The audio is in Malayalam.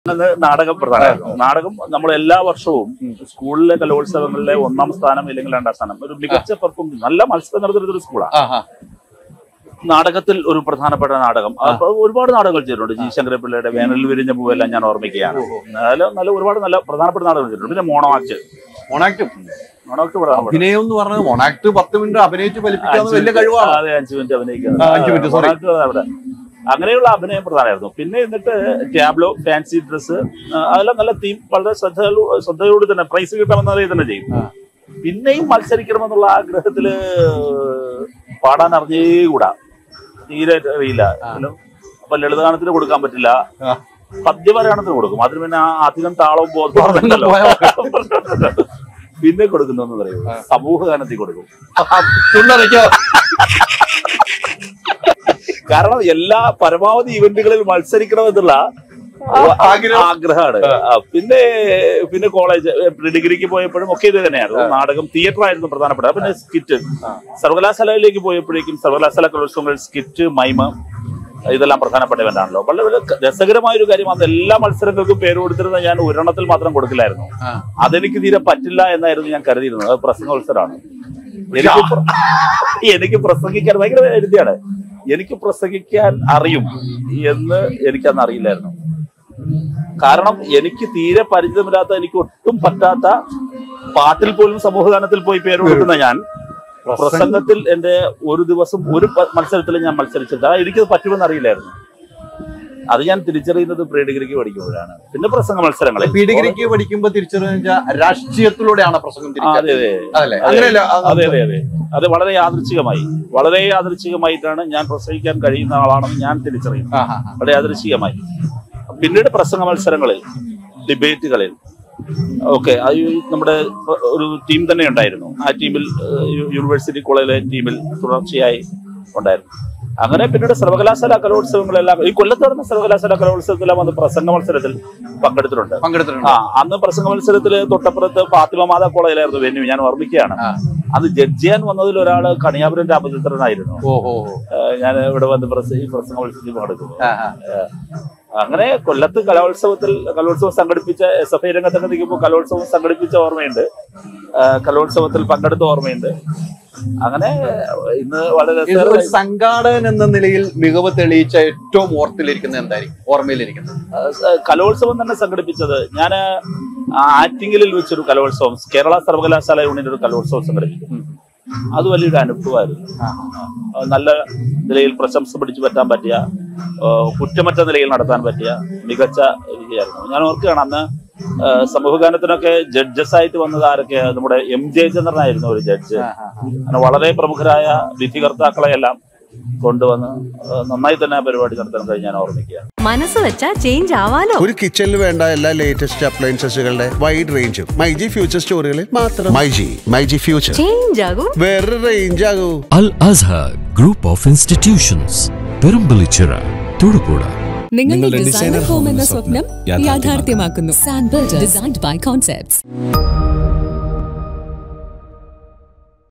അത് നാടകം പ്രധാനമായിരുന്നു നാടകം നമ്മൾ എല്ലാ വർഷവും സ്കൂളിലെ കലോത്സവങ്ങളിലെ ഒന്നാം സ്ഥാനം ഇല്ലെങ്കിൽ രണ്ടാം സ്ഥാനം ഒരു മികച്ച പെർഫോമൻസ് നല്ല മത്സരം നടത്തുന്ന ഒരു സ്കൂളാണ് ആഹാ. നാടകത്തിൽ ഒരു പ്രധാനപ്പെട്ട നാടകം അപ്പൊ ഒരുപാട് നാടകങ്ങൾ ചെയ്തിട്ടുണ്ട് ജി ശങ്കരപിള്ളയുടെ വേനൽ വിരിഞ്ഞ പൂവെല്ലാം ഞാൻ ഓർമ്മിക്കുകയാണ് നല്ല നല്ല ഒരുപാട് നല്ല പ്രധാനപ്പെട്ട നാടകങ്ങൾ ചെയ്തിട്ടുണ്ട് പിന്നെ mono act mono act mono act പ്രധാനപ്പെട്ട അഭിനയം എന്ന് പറഞ്ഞത് മൊണാക്ട് പത്ത് മിനിറ്റ് അഭിനയിച്ച് ഫലിപ്പിക്കാന്ന് വലിയ കഴിവാണ് അതെ അഞ്ചു മിനിറ്റ് അഭിനയിക്കുന്നത് ആ, അഞ്ച് minute, sorry. മോണോ ആക്ട് അവിടെ അങ്ങനെയുള്ള അഭിനയം പ്രധാനമായിരുന്നു പിന്നെ എന്നിട്ട് ടാബ്ലോ ഫാൻസി ഡ്രസ് അതെല്ലാം നല്ല തീം വളരെ ശ്രദ്ധ ശ്രദ്ധയോട് തന്നെ പ്രൈസ് കിട്ടണമെന്ന രീതിയിൽ തന്നെ ചെയ്യും ആ. പിന്നെയും മത്സരിക്കണമെന്നുള്ള ആഗ്രഹത്തില് പാടാൻ അറിഞ്ഞേകൂടാ തീരെ അറിയില്ല അപ്പൊ ലളിതഗാനത്തിന് കൊടുക്കാൻ പറ്റില്ല ആ. പദ്യപാരായണത്തിന് കൊടുക്കും അതിന് പിന്നെ ആ അധികം താളവും ബോധമുണ്ടല്ലോ പിന്നെ കൊടുക്കുന്നു പറയും സമൂഹ ഗാനത്തിൽ കൊടുക്കും ചുണ്ടരയ്ക്കോ കാരണം എല്ലാ പരമാവധി ഇവന്റുകളിൽ മത്സരിക്കണമെന്നുള്ള ആഗ്രഹം. ആഗ്രഹമാണ് ആ, പിന്നെ പിന്നെ കോളേജ് ഡിഗ്രിക്ക് പോയപ്പോഴും ഒക്കെ ഇത് തന്നെയായിരുന്നു നാടകം തിയേറ്റർ ആയിരുന്നു പ്രധാനപ്പെട്ട പിന്നെ സ്കിറ്റ് സർവകലാശാലയിലേക്ക് പോയപ്പോഴേക്കും സർവകലാശാല കലോത്സവങ്ങൾ സ്കിറ്റ് മൈമ ഇതെല്ലാം പ്രധാനപ്പെട്ട ഇവന്റാണല്ലോ വളരെ വളരെ രസകരമായ ഒരു കാര്യം അത് എല്ലാ മത്സരങ്ങൾക്കും പേര് കൊടുത്തിരുന്നത് ഞാൻ ഒരെണ്ണത്തിൽ മാത്രം കൊടുക്കില്ലായിരുന്നു ആ. അതെനിക്ക് തീരെ പറ്റില്ല എന്നായിരുന്നു ഞാൻ കരുതിയിരുന്നത് അത് പ്രസംഗോത്സവമാണ് എനിക്ക് പ്ര- എനിക്ക് പ്രസംഗിക്കാൻ ഭയങ്കര എഴുതിയാണ് എനിക്ക് പ്രസംഗിക്കാൻ അറിയും എന്ന് എനിക്കന്ന് അറിയില്ലായിരുന്നു കാരണം എനിക്ക് തീരെ പരിചയമില്ലാത്ത എനിക്ക് ഒട്ടും പറ്റാത്ത പാട്ടിൽ പോലും സമൂഹഗാനത്തിൽ പോയി പേര് കൊടുക്കുന്ന ഞാൻ പ്രസംഗത്തിൽ എന്റെ ഒരു ദിവസം ഒരു പ- മത്സരത്തിൽ ഞാൻ മത്സരിച്ചിട്ട് ആ എനിക്കത് പറ്റുമെന്ന് അറിയില്ലായിരുന്നു അത് ഞാൻ തിരിച്ചറിയുന്നത് പ്രീ ഡിഗ്രിക്ക് പഠിക്കുമ്പോഴാണ് പിന്നെ പ്രസംഗ മത്സരങ്ങളിൽ പി ഡിഗ്രിക്ക് പഠിക്കുമ്പോ തിരിച്ചറിഞ്ഞ രാഷ്ട്രീയത്തിലൂടെയാണ് പ്രസംഗം ആ, തിരിച്ചത് അതെ അതെ അതല്ലേ അങ്ങനെയല്ല അത് അതെ അതെ അതെ അത് വളരെ യാദൃച്ഛികമായി വളരെ യാദൃച്ഛികമായിട്ടാണ് ഞാൻ പ്രസംഗിക്കാൻ കഴിയുന്ന ആളാണെന്ന് ഞാൻ തിരിച്ചറിയുന്നത് ആഹാ. വളരെ യാദൃച്ഛികമായി പിന്നീട് പ്രസംഗ മത്സരങ്ങളിൽ ഡിബേറ്റുകളിൽ ഓക്കെ അത് ഈ നമ്മുടെ ഒരു ടീം തന്നെ ഉണ്ടായിരുന്നു ആ ടീമിൽ ഏഹ്, യു- യൂണിവേഴ്സിറ്റി കോളേജിലെ ടീമിൽ തുടർച്ചയായി ഉണ്ടായിരുന്നു അങ്ങനെ പിന്നീട് സർവകലാശാല കലോത്സവങ്ങളെല്ലാം ഈ കൊല്ലത്ത് നടന്ന സർവകലാശാല കലോത്സവത്തിലെല്ലാം വന്ന് പ്രസംഗ മത്സരത്തിൽ പങ്കെടുത്തിട്ടുണ്ട് പങ്കെടുത്തിട്ടുണ്ട് ആ അന്ന് പ്രസംഗ മത്സരത്തില് തൊട്ടപ്പുറത്ത് ഫാത്തിമ മാതാ കോളേജിലായിരുന്നു വെന്യു ഞാൻ ഓർമ്മിക്കുകയാണ് ആ. അന്ന് ജഡ്ജ് ചെയ്യാൻ വന്നതിൽ ഒരാള് കണിയാപുരം രാമചന്ദ്രനായിരുന്നു ഓ ഓ ഓ. ഏഹ് ഞാൻ ഇവിടെ വന്ന് പ്രസ- ഈ പ്രസംഗ മത്സരത്തിൽ പങ്കെടുക്കുന്നു ആ, ആ. ഏഹ് അങ്ങനെ കൊല്ലത്ത് കലോത്സവത്തിൽ കലോത്സവം സംഘടിപ്പിച്ച എസ് എഫ് ഐ രംഗത്തൊക്കെ നിൽക്കുമ്പോൾ കലോത്സവം സംഘടിപ്പിച്ച ഓർമ്മയുണ്ട് ഏഹ് കലോത്സവത്തിൽ പങ്കെടുത്ത ഓർമ്മയുണ്ട് അങ്ങനെ ഇന്ന് വളരെ ഇത് ഒരു സംഘാടകൻ എന്ന നിലയിൽ മികവ് തെളിയിച്ച ഏറ്റവും ഓർത്തിലിരിക്കുന്നത് എന്തായിരിക്കും ഓർമ്മയിലിരിക്കുന്നത് ഏഹ് കലോത്സവം തന്നെ സംഘടിപ്പിച്ചത് ഞാൻ ആറ്റിങ്ങലിൽ വെച്ചൊരു കലോത്സവം കേരള സർവകലാശാല യൂണിയന്റെ ഒരു കലോത്സവം സംഘടിപ്പിച്ചു അത് വലിയൊരു അനുഭവമായിരുന്നു ആ, നല്ല നിലയിൽ പ്രശംസ പിടിച്ചു പറ്റാൻ പറ്റിയ ആ, കുറ്റമറ്റ നിലയിൽ നടത്താൻ പറ്റിയ മികച്ച രീതിയായിരുന്നു ഞാൻ ഓർക്കുകയാണ് അന്ന് ആ, സമൂഹഗാനത്തിനൊക്കെ ജഡ്ജസ് ആയിട്ട് വന്നത് ആരൊക്കെ നമ്മുടെ എം ജെ ചന്ദ്രനായിരുന്നു ഒരു ജഡ്ജ് അങ്ങനെ വളരെ പ്രമുഖരായ വിധികർത്താക്കളെയെല്ലാം കൊണ്ടുവന്ന് ആ, നന്നായി തന്നെ ആ പരിപാടി നടത്താൻ കഴിഞ്ഞ് ഞാൻ ഓർമ്മിക്കുകയാണ് മനസ്സ് വെച്ചാ ചേഞ്ച് ആവാലോ ഒരു കിച്ചണിൽ വേണ്ട എല്ലാ ലേറ്റസ്റ്റ് അപ്ലയൻസസുകളുടെ വൈഡ് റേഞ്ചും മൈജി ഫ്യൂച്ചർ സ്റ്റോറുകളിൽ മാത്രം മൈജി മൈജി ഫ്യൂച്ചർ ചേഞ്ച് ആകും വേറൊരു റേഞ്ച് ആകൂ Al Azhar Group of Institutions, Perumbalichira, Tudupura. നിങ്ങളുടെ ഡിസൈനർ ഹോം എന്ന സ്വപ്നം യാഥാർത്ഥ്യമാക്കുന്നു സാൻബർഗ് ഡിസൈൻഡ് ബൈ കോൺസെപ്റ്റ്സ്